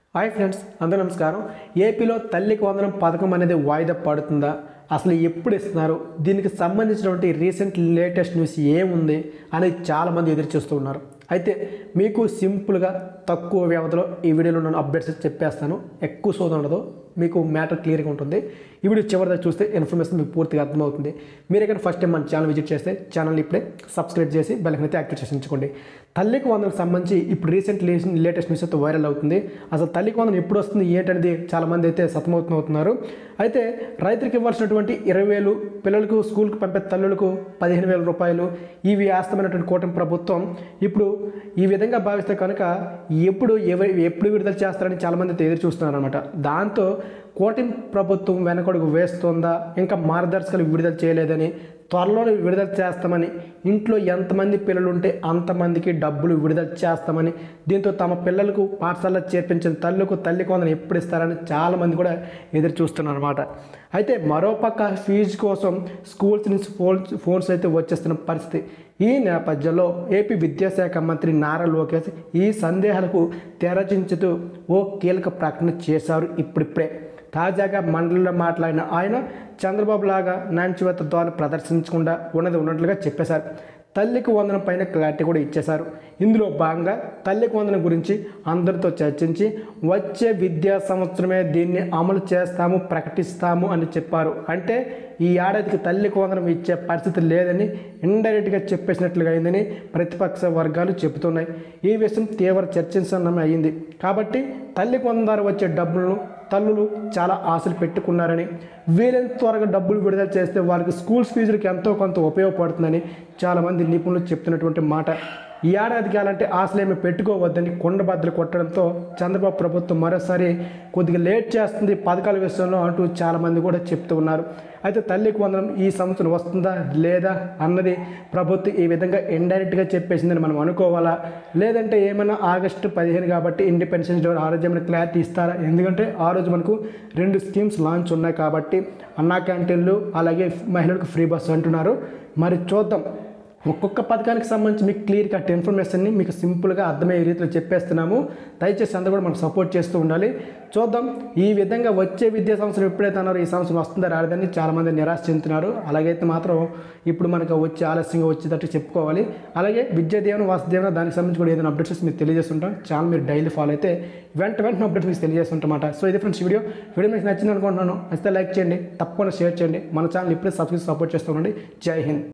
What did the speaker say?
hi friends అందరూ నమస్కారం ఏపీలో తల్లికి వందనం పథకం అనేది వాయిదా పడుతుందా అసలు ఎప్పుడు ఇస్తున్నారు దీనికి సంబంధించినటువంటి రీసెంట్ లేటెస్ట్ న్యూస్ ఏముంది అనేది చాలామంది ఎదురు చూస్తూ ఉన్నారు అయితే మీకు సింపుల్గా తక్కువ వ్యవధిలో ఈ వీడియోలో నేను అప్డేట్స్ చెప్పేస్తాను ఎక్కువ సోద ఉండదు మీకు మ్యాటర్ క్లియర్గా ఉంటుంది ఈ వీడియో చివరిదా చూస్తే ఇన్ఫర్మేషన్ మీకు పూర్తిగా అర్థమవుతుంది మీరు ఇక్కడ ఫస్ట్ టైం మన ఛానల్ విజిట్ చేస్తే ఛానల్ ఇప్పుడే సబ్స్క్రైబ్ చేసి బెల్కన్ అయితే యాక్టివ్ చేసి ఉంచుకోండి తల్లికి వందనకు సంబంధించి ఇప్పుడు రీసెంట్ లేటెస్ట్ న్యూస్ అయితే వైరల్ అవుతుంది అసలు తల్లికి వందనం ఎప్పుడు వస్తుంది ఏంటనేది చాలామంది అయితే సతమవుతున్నారు అయితే రైతులకు ఇవ్వాల్సినటువంటి ఇరవై వేలు పిల్లలకు స్కూల్కి పంపే తల్లులకు పదిహేను వేల రూపాయలు ఇవి ఆస్తమైనటువంటి కూటమి ప్రభుత్వం ఇప్పుడు ఈ విధంగా భావిస్తే కనుక ఎప్పుడు ఎవరి ఎప్పుడు విడుదల చేస్తారని చాలామంది అయితే ఎదురు చూస్తున్నారు అనమాట దాంతో కూటమి ప్రభుత్వం వెనకడుగు వేస్తుందా ఇంకా మార్గదర్శకాలు విడుదల చేయలేదని త్వరలోనే విడుదల చేస్తామని ఇంట్లో ఎంతమంది పిల్లలు ఉంటే అంతమందికి డబ్బులు విడుదల చేస్తామని దీంతో తమ పిల్లలకు పాఠశాలలో చేర్పించిన తల్లులకు తల్లి కొందరు ఎప్పుడు ఇస్తారని చాలామంది కూడా ఎదురు చూస్తున్నారు అనమాట అయితే మరోపక్క ఫీజు కోసం స్కూల్స్ నుంచి ఫోన్స్ ఫోన్స్ అయితే వచ్చేస్తున్న పరిస్థితి ఈ నేపథ్యంలో ఏపీ విద్యాశాఖ మంత్రి నారా లోకేష్ ఈ సందేహాలకు తెరచించుతూ ఓ కీలక ప్రకటన చేశారు ఇప్పుడిప్పుడే తాజాగా మండలిలో మాట్లాడిన ఆయన చంద్రబాబు లాగా నాంచివత ద్వారా ప్రదర్శించకుండా ఉన్నది ఉన్నట్లుగా చెప్పేశారు తల్లికి వందనం పైన క్లారిటీ కూడా ఇచ్చేశారు ఇందులో భాగంగా తల్లికి వందనం గురించి అందరితో చర్చించి వచ్చే విద్యా సంవత్సరమే దీన్ని అమలు చేస్తాము ప్రకటిస్తాము అని చెప్పారు అంటే ఈ ఏడాదికి తల్లికి వందనం ఇచ్చే పరిస్థితి లేదని ఇండైరెక్ట్గా చెప్పేసినట్లుగా అయిందని ప్రతిపక్ష వర్గాలు చెబుతున్నాయి ఈ విషయం తీవ్ర చర్చించడం అయింది కాబట్టి తల్లికి వందనం ద్వారా వచ్చే డబ్బులను తల్లులు చాలా ఆశలు పెట్టుకున్నారని వీలైనంత త్వరగా డబ్బులు విడుదల చేస్తే వారికి స్కూల్స్ ఫీజులకి ఎంతో కొంత ఉపయోగపడుతుందని చాలామంది నిపుణులు చెప్తున్నటువంటి మాట ఈ ఏడాదికి అలాంటి ఆశలేమి పెట్టుకోవద్దని కొండబద్దలు కొట్టడంతో చంద్రబాబు ప్రభుత్వం మరోసారి కొద్దిగా లేట్ చేస్తుంది పథకాల విషయంలో అంటూ చాలామంది కూడా చెప్తూ ఉన్నారు అయితే తల్లికి వందనం ఈ సంవత్సరం వస్తుందా లేదా అన్నది ప్రభుత్వం ఈ విధంగా ఇండైరెక్ట్గా చెప్పేసిందని మనం అనుకోవాలా లేదంటే ఏమైనా ఆగస్టు పదిహేను కాబట్టి ఇండిపెండెన్స్ డే ఆ రోజు ఏమైనా క్లారిటీ ఇస్తారా ఎందుకంటే ఆ రోజు మనకు రెండు స్కీమ్స్ లాంచ్ ఉన్నాయి కాబట్టి అన్నా క్యాంటీన్లు అలాగే మహిళలకు ఫ్రీ బస్సు అంటున్నారు మరి చూద్దాం ఒక్కొక్క పథకానికి సంబంధించి మీకు క్లియర్ కట్ ఇన్ఫర్మేషన్ని మీకు సింపుల్గా అర్థమయ్యే రీతిలో చెప్పేస్తున్నాము దయచేసి అందరూ కూడా మనం సపోర్ట్ చేస్తూ ఉండాలి చూద్దాం ఈ విధంగా వచ్చే విద్యా సంవత్సరం ఎప్పుడైతే అన్నారో ఈ సంవత్సరం వస్తుందా రాలేదని చాలామంది నిరాశ చెందుతున్నారు అలాగైతే మాత్రం ఇప్పుడు మనకు వచ్చి ఆలస్యంగా వచ్చేటట్టు చెప్పుకోవాలి అలాగే విద్యాదేవన వాసుదేవన దానికి సంబంధించి కూడా ఏదైనా అప్డేట్స్ మీకు తెలియజేస్తుంటాం ఛానల్ మీరు డైలీ ఫాలో అయితే వెంట వెంటనే అప్డేట్స్ మీకు తెలియజేస్తుంటామాట సో ఇది ఫ్రెండ్స్ వీడియో వీడియో మీకు నచ్చింది అనుకుంటున్నాను అయితే లైక్ చేయండి తప్పకుండా షేర్ చేయండి మన ఛానల్ ఇప్పుడే సబ్స్క్రైబ్ సపోర్ట్ చేస్తూ ఉండండి జై హింద్